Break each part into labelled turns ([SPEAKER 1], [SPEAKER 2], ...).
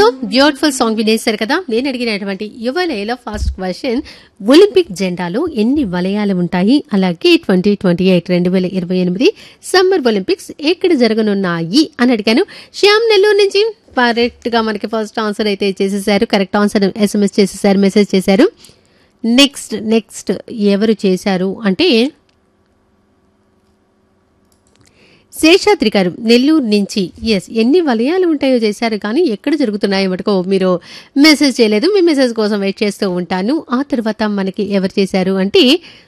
[SPEAKER 1] so beautiful song వినేశారు కదా నేను అడిగినటువంటి యువలేలో ఫస్ట్ క్వశ్చన్ ఒలింపిక్ జెండాలో ఎన్ని వలయాలు ఉంటాయి అలాగే ట్వంటీ ట్వంటీ ఎయిట్ రెండు వేల ఇరవై ఎనిమిది సమ్మర్ ఒలింపిక్స్ ఎక్కడ జరగనున్నాయి అని అడిగాను శ్యామ్ నెల్లూరు నుంచి కరెక్ట్ గా మనకి ఫస్ట్ ఆన్సర్ అయితే చేసేసారు కరెక్ట్ ఆన్సర్ ఎస్ఎంఎస్ చేసేసారు మెసేజ్ చేశారు నెక్స్ట్ నెక్స్ట్ ఎవరు చేశారు అంటే శేషాద్రి గారు నెల్లూరు నుంచి ఎస్ ఎన్ని వలయాలు ఉంటాయో చేశారు కానీ ఎక్కడ జరుగుతున్నాయో మటుకో మీరు మెసేజ్ చేయలేదు మీ మెసేజ్ కోసం వెయిట్ చేస్తూ ఉంటాను ఆ తర్వాత మనకి ఎవరు చేశారు అంటే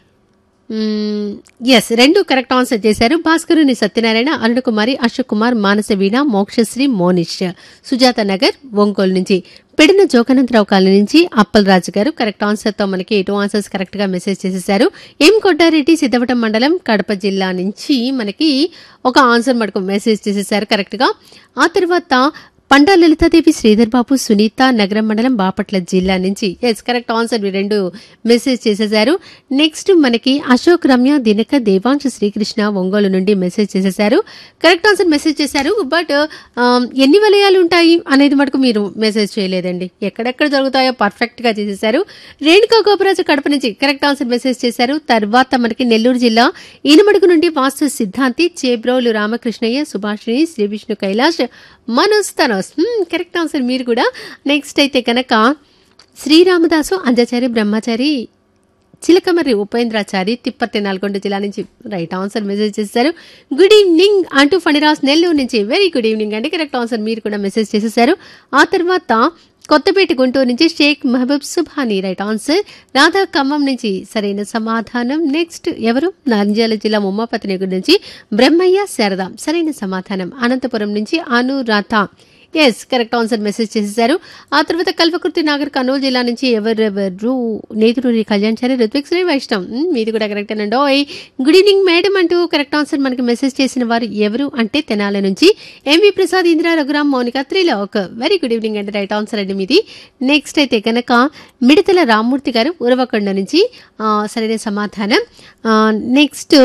[SPEAKER 1] ఎస్ రెండు కరెక్ట్ ఆన్సర్ చేశారు భాస్కరుని సత్యనారాయణ అరుణకుమారి అశోక్ కుమార్ మానస వీణ మోక్షశ్రీ మోనిష్ సుజాత నగర్ ఒంగోలు నుంచి పెడిన జోగనంతరావు కాలనీ నుంచి అప్పలరాజు గారు కరెక్ట్ ఆన్సర్ తో మనకి టూ ఆన్సర్స్ కరెక్ట్ గా మెసేజ్ చేసేసారు ఎం కొట్టారెడ్డి సిద్ధవటం మండలం కడప జిల్లా నుంచి మనకి ఒక ఆన్సర్ మనకు మెసేజ్ చేసేసారు కరెక్ట్ గా ఆ తర్వాత పండా లలితాదేవి శ్రీధర్ బాబు సునీత నగరం మండలం బాపట్ల జిల్లా నుంచి ఎస్ కరెక్ట్ ఆన్సర్ మీరు రెండు మెసేజ్ చేసేసారు నెక్స్ట్ మనకి అశోక్ రమ్య దినక దేవాంశ శ్రీకృష్ణ ఒంగోలు నుండి మెసేజ్ చేసేసారు కరెక్ట్ ఆన్సర్ మెసేజ్ చేశారు బట్ ఎన్ని వలయాలు ఉంటాయి అనేది మటుకు మీరు మెసేజ్ చేయలేదండి ఎక్కడెక్కడ జరుగుతాయో పర్ఫెక్ట్ గా చేసేసారు రేణుకా గోపరాజు కడప నుంచి కరెక్ట్ ఆన్సర్ మెసేజ్ చేశారు తర్వాత మనకి నెల్లూరు జిల్లా ఈనమడుగు నుండి వాస్తు సిద్ధాంతి Chebrolu Ramakrishnaiah Subhashini Sri Vishnu Kailash Manoj Thanos correct answer మీరు కూడా నెక్స్ట్ అయితే కనుక శ్రీరామదాసు అంజాచారి బ్రహ్మచారి చిలకమర్రి ఉపేంద్రాచారి తిప్పర్తి నల్గొండ జిల్లా నుంచి రైట్ ఆన్సర్ మెసేజ్ చేశారు గుడ్ ఈవినింగ్ అంటూ ఫణిరాజ్ నెల్లూరు నుంచి వెరీ గుడ్ ఈవినింగ్ అండి కరెక్ట్ ఆన్సర్ మీరు కూడా మెసేజ్ చేసేసారు ఆ తర్వాత కొత్తపేట గుంటూరు నుంచి షేక్ మహబూబ్ సుభాని రైట్ ఆన్సర్ రాధా ఖమ్మం నుంచి సరైన సమాధానం నెక్స్ట్ ఎవరు నంద్యాల జిల్లా ముమ్మాపతినగర్ నుంచి బ్రహ్మయ్య శారద సరైన సమాధానం అనంతపురం నుంచి Anuradha S correct answer message చేసేసారు ఆ తర్వాత కల్వకుర్తి నాగర్ కర్నూలు జిల్లా నుంచి ఎవరెవరు నేదురూరి కళ్యాణ్ చారి ఋత్విక్ శ్రీ వైష్ణవ్ మ్, మీది కూడా కరెక్ట్ అండి ఓయ్ గుడ్ ఈవినింగ్ మేడం అంటూ కరెక్ట్ ఆన్సర్ మనకి మెసేజ్ చేసిన వారు ఎవరు అంటే తెనాల నుంచి MV Prasad Indira Raghuram Mounika Trilok very good evening అండి రైట్ ఆన్సర్ అండి మీది నెక్స్ట్ అయితే కనుక మిడతల రామ్మూర్తి గారు ఉరవకొండ నుంచి ఆ, సరైన సమాధానం నెక్స్ట్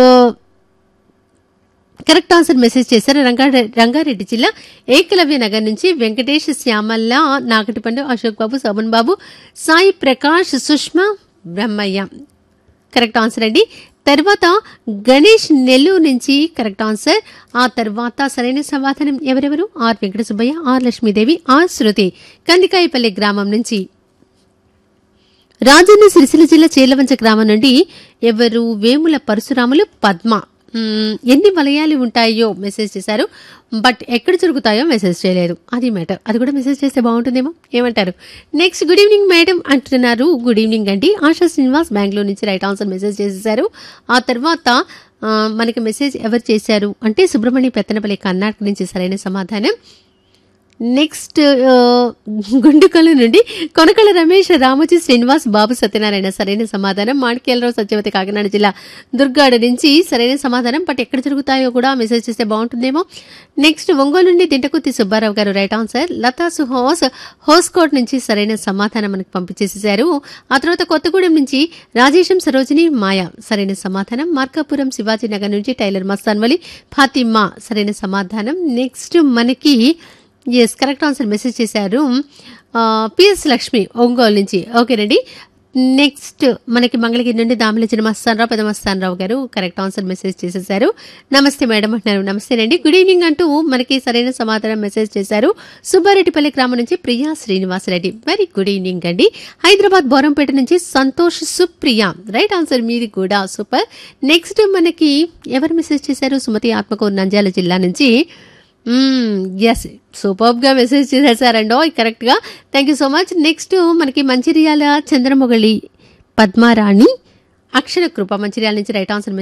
[SPEAKER 1] కరెక్ట్ ఆన్సర్ మెసేజ్ చేశారు రంగారె రంగారెడ్డి జిల్లా ఏకలవ్య నగర్ నుంచి వెంకటేష్ శ్యామల్ల నాగటిపండు అశోక్ బాబు శోభన్ బాబు సాయి ప్రకాష్ సుష్మా బ్రహ్మయ్య కరెక్ట్ ఆన్సర్ అండి తర్వాత గణేష్ నెల్లూరు నుంచి కరెక్ట్ ఆన్సర్ ఆ తర్వాత సరైన సమాధానం ఎవరెవరు R Venkata Subbaiah R Lakshmidevi R Shruti Kandikayapalli గ్రామం నుంచి రాజన్న సిరిసిల్ల జిల్లా చీలవంచ గ్రామం నుండి ఎవరు వేముల పరశురాములు పద్మ మ్మ్, ఎన్ని వలయాలు ఉంటాయో మెసేజ్ చేశారు బట్ ఎక్కడ జరుగుతాయో మెసేజ్ చేయలేదు అది మ్యాటర్ అది కూడా మెసేజ్ చేస్తే బాగుంటుందేమో ఏమంటారు నెక్స్ట్ గుడ్ ఈవినింగ్ మేడం అంటున్నారు గుడ్ ఈవినింగ్ అండి ఆశా శ్రీనివాస్ బెంగళూరు నుంచి రైట్ ఆన్సర్ మెసేజ్ చేసేసారు ఆ తర్వాత ఆ, మనకి మెసేజ్ ఎవరు చేశారు అంటే సుబ్రహ్మణ్య పెత్తనపల్లి కర్ణాటక నుంచి సరైన సమాధానం నెక్స్ట్ ఆ, గుండుకల్లు నుండి కొనకళ్ళ రమేష్ రామోజీ శ్రీనివాస్ బాబు సత్యనారాయణ సరైన సమాధానం మాణిక్యాలరావు సత్యవతి కాకినాడ జిల్లా దుర్గాడ నుంచి సరైన సమాధానం బట్ ఎక్కడ జరుగుతాయో కూడా మెసేజ్ చేస్తే బాగుంటుందేమో నెక్స్ట్ ఒంగోలు నుండి దింటకుత్తి సుబ్బారావు గారు రైట్ ఆన్సర్ లతా సుహోస్ హోస్కోట్ నుంచి సరైన సమాధానం మనకు పంపించేసేశారు ఆ తర్వాత కొత్తగూడెం నుంచి రాజేశం సరోజిని మాయ సరైన సమాధానం మార్కాపురం శివాజీ నగర్ నుంచి టైలర్ మస్తాన్వలి ఫాతిమా సరైన సమాధానం నెక్స్ట్ మనకి ఎస్ కరెక్ట్ ఆన్సర్ మెసేజ్ చేశారు పిఎస్ లక్ష్మి ఒంగోలు నుంచి ఓకేనండి నెక్స్ట్ మనకి మంగళగిరి నుండి దామలచిన మస్తానరావు పెద్ద మస్తానరావు గారు కరెక్ట్ ఆన్సర్ మెసేజ్ చేసేసారు నమస్తే మేడం అంటున్నారు నమస్తేనండి గుడ్ ఈవినింగ్ అంటూ మనకి సరైన సమాధానం మెసేజ్ చేశారు సుబ్బారెడ్డిపల్లి గ్రామం నుంచి Priya Srinivasareddy very good evening అండి హైదరాబాద్ బోరంపేట నుంచి సంతోష్ సుప్రియ రైట్ ఆన్సర్ మీది కూడా సూపర్ నెక్స్ట్ మనకి ఎవరు మెసేజ్ చేశారు సుమతి ఆత్మకూరు నంద్యాల జిల్లా నుంచి ఎస్ సూపర్ గా మెసేజ్ చేసేసారండో కరెక్ట్ గా thank you so much next మనకి మంచిర్యాల చంద్రమొగళి పద్మారాణి అక్షర కృప మంచిర్యాల నుంచి రైట్ ఆన్సర్